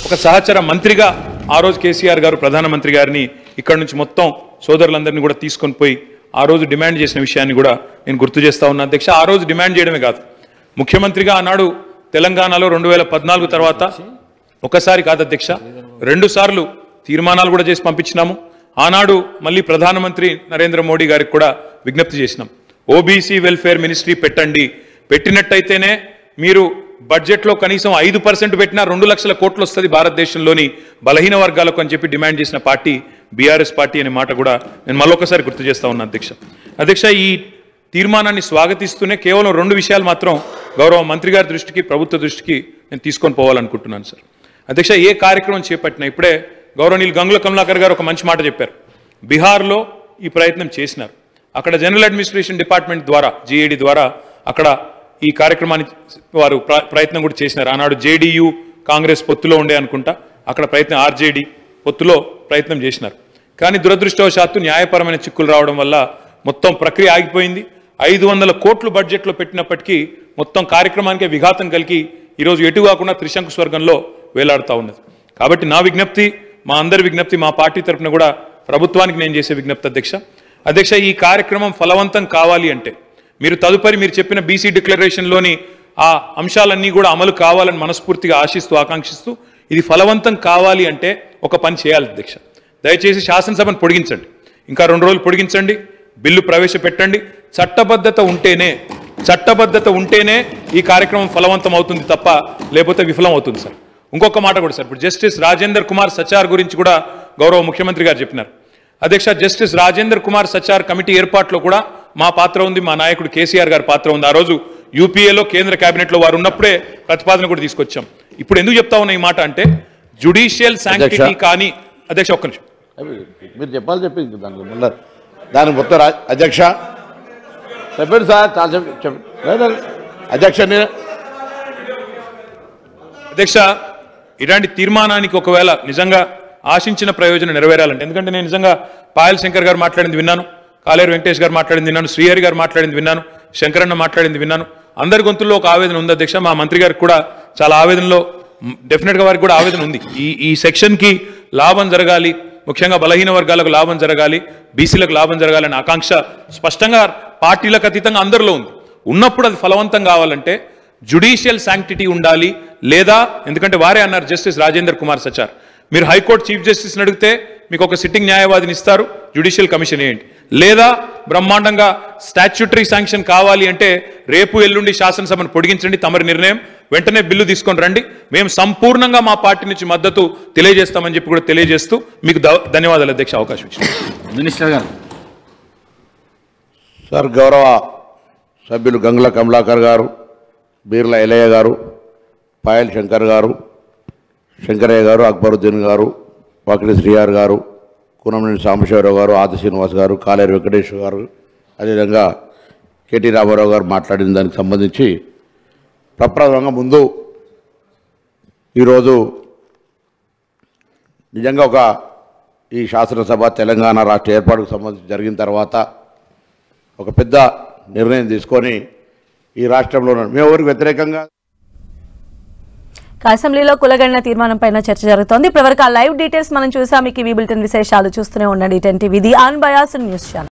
ఒక సహచర మంత్రిగా ఆ రోజు కేసీఆర్ గారు ప్రధానమంత్రి గారిని ఇక్కడ నుంచి మొత్తం సోదరులందరినీ కూడా తీసుకొని పోయి ఆ రోజు డిమాండ్ చేసిన విషయాన్ని కూడా నేను గుర్తు చేస్తా ఉన్నా అధ్యక్ష ఆ రోజు డిమాండ్ చేయడమే కాదు ముఖ్యమంత్రిగా ఆనాడు తెలంగాణలో రెండు వేల పద్నాలుగు తర్వాత ఒకసారి కాదు అధ్యక్ష రెండు సార్లు తీర్మానాలు కూడా చేసి పంపించినాము ఆనాడు మళ్ళీ ప్రధానమంత్రి నరేంద్ర మోడీ గారికి కూడా విజ్ఞప్తి చేసినాం ఓబీసీ వెల్ఫేర్ మినిస్ట్రీ పెట్టండి పెట్టినట్టయితేనే మీరు బడ్జెట్లో కనీసం ఐదు పర్సెంట్ పెట్టినా రెండు లక్షల కోట్లు వస్తుంది భారతదేశంలోని బలహీన వర్గాలకు అని చెప్పి డిమాండ్ చేసిన పార్టీ బీఆర్ఎస్ పార్టీ అనే మాట కూడా నేను మళ్ళొకసారి గుర్తు చేస్తా ఉన్నా అధ్యక్ష అధ్యక్ష ఈ తీర్మానాన్ని స్వాగతిస్తూనే కేవలం రెండు విషయాలు మాత్రం గౌరవ మంత్రి గారి దృష్టికి ప్రభుత్వ దృష్టికి నేను తీసుకొని పోవాలనుకుంటున్నాను సార్ అధ్యక్ష ఏ కార్యక్రమం చేపట్టినా ఇప్పుడే గౌరవనీయులు గంగుల కమలాకర్ గారు ఒక మంచి మాట చెప్పారు బీహార్లో ఈ ప్రయత్నం చేసినారు అక్కడ జనరల్ అడ్మినిస్ట్రేషన్ డిపార్ట్మెంట్ ద్వారా జీఏడి ద్వారా అక్కడ ఈ కార్యక్రమాన్ని వారు ప్ర- ప్రయత్నం కూడా చేసినారు ఆనాడు జేడీయూ కాంగ్రెస్ పొత్తులో ఉండే అనుకుంటా అక్కడ ప్రయత్నం ఆర్జేడీ పొత్తులో ప్రయత్నం చేసినారు కానీ దురదృష్టవశాత్తు న్యాయపరమైన చిక్కులు రావడం వల్ల మొత్తం ప్రక్రియ ఆగిపోయింది ఐదు వందల కోట్లు బడ్జెట్లో పెట్టినప్పటికీ మొత్తం కార్యక్రమానికి విఘాతం కలిగి ఈరోజు ఎటు కాకుండా త్రిశంకు స్వర్గంలో వేలాడుతూ ఉన్నది కాబట్టి నా విజ్ఞప్తి మా అందరి విజ్ఞప్తి మా పార్టీ తరపున కూడా ప్రభుత్వానికి నేను చేసే విజ్ఞప్తి అధ్యక్ష అధ్యక్ష ఈ కార్యక్రమం ఫలవంతం కావాలి అంటే మీరు తదుపరి మీరు చెప్పిన బీసీ డిక్లరేషన్లోని ఆ అంశాలన్నీ కూడా అమలు కావాలని మనస్ఫూర్తిగా ఆశిస్తూ ఆకాంక్షిస్తూ ఇది ఫలవంతం కావాలి అంటే ఒక పని చేయాలి అధ్యక్ష దయచేసి శాసనసభను పొడిగించండి ఇంకా రెండు రోజులు పొడిగించండి బిల్లు ప్రవేశపెట్టండి చట్టబద్ధత ఉంటేనే చట్టబద్ధత ఉంటేనే ఈ కార్యక్రమం ఫలవంతం అవుతుంది తప్ప లేకపోతే విఫలం అవుతుంది సార్ ఇంకొక మాట కూడా సార్ ఇప్పుడు జస్టిస్ రాజేందర్ కుమార్ సచార్ గురించి కూడా గౌరవ ముఖ్యమంత్రి గారు చెప్పినారు అధ్యక్ష జస్టిస్ రాజేందర్ కుమార్ సచార్ కమిటీ ఏర్పాట్లో కూడా మా పాత్ర ఉంది మా నాయకుడు కేసీఆర్ గారి పాత్ర ఉంది ఆ రోజు యూపీఏలో కేంద్ర కేబినెట్లో వారు ఉన్నప్పుడే ప్రతిపాదన కూడా తీసుకొచ్చాం ఇప్పుడు ఎందుకు చెప్తా ఉన్నా ఈ మాట అంటే జుడిషియల్ శాంక్టిటీ కానీ అధ్యక్ష ఒక్క నిమిషం అవి మీరు చెప్పాలి చెప్పింది దానికి ముందర దానికి మొత్తం రా- అధ్యక్ష చెప్పండి సార్ చాలా చెప్పి చెప్పండి లేదు, లేదు. అధ్యక్ష నేను అధ్యక్ష ఇలాంటి తీర్మానానికి ఒకవేళ నిజంగా ఆశించిన ప్రయోజనం నెరవేరాలంటే ఎందుకంటే నేను నిజంగా పాయల్ శంకర్ గారు మాట్లాడింది విన్నాను కాలేరు వెంకటేష్ గారు మాట్లాడింది విన్నాను శ్రీహరి గారు మాట్లాడింది విన్నాను శంకరన్న మాట్లాడింది విన్నాను అందరి గొంతుల్లో ఒక ఆవేదన ఉంది అధ్యక్ష మా మంత్రి గారికి కూడా చాలా ఆవేదనలో డెఫినెట్గా వారికి కూడా ఆవేదన ఉంది ఈ ఈ సెక్షన్కి లాభం జరగాలి ముఖ్యంగా బలహీన వర్గాలకు లాభం జరగాలి బీసీలకు లాభం జరగాలనే ఆకాంక్ష స్పష్టంగా పార్టీలకు అతీతంగా అందరిలో ఉంది ఉన్నప్పుడు అది ఫలవంతం కావాలంటే జుడిషియల్ శాంక్టిటీ ఉండాలి లేదా ఎందుకంటే వారే అన్నారు జస్టిస్ రాజేందర్ కుమార్ సచార్ మీరు హైకోర్టు చీఫ్ జస్టిస్ని అడిగితే మీకు ఒక సిట్టింగ్ న్యాయవాదిని ఇస్తారు జుడిషియల్ కమిషన్ ఏంటి లేదా బ్రహ్మాండంగా స్టాచ్యూటరీ శాంక్షన్ కావాలి అంటే రేపు ఎల్లుండి శాసనసభను పొడిగించండి తమరి నిర్ణయం వెంటనే బిల్లు తీసుకొని రండి మేము సంపూర్ణంగా మా పార్టీ నుంచి మద్దతు తెలియజేస్తామని చెప్పి కూడా తెలియజేస్తూ మీకు ధ- ధన్యవాదాలు అధ్యక్ష అవకాశం ఇచ్చింది మినిస్టర్ గారు సార్ గౌరవ సభ్యులు గంగుల కమలాకర్ గారు బీర్ల ఎలయ్య గారు పాయల్ శంకర్ గారు శంకరయ్య గారు అక్బరుద్దీన్ గారు వాకిడి శ్రీయార్ గారు కూనంనేని సాంబశివరావు గారు ఆది శ్రీనివాస్ గారు కాలేరు వెంకటేశ్వర గారు అదేవిధంగా కేటీ రామారావు గారు మాట్లాడిన దానికి సంబంధించి ప్రప్రథమంగా ముందు ఈరోజు నిజంగా ఒక ఈ శాసనసభ తెలంగాణ రాష్ట్ర ఏర్పాటుకు సంబంధించి జరిగిన తర్వాత ఒక పెద్ద నిర్ణయం తీసుకొని ఈ రాష్ట్రంలో ఉన్న- మేము ఎవరికి వ్యతిరేకంగా ఇక అసెంబ్లీలో కులగణన తీర్మానం పైన చర్చ జరుగుతోంది ఇప్పటివరకు ఆ లైవ్ డీటెయిల్స్ మనం చూసాం మీకు ఈ బులెటిన్ విశేషాలు చూస్తూనే ఉండండి ten TV the unbiased news channel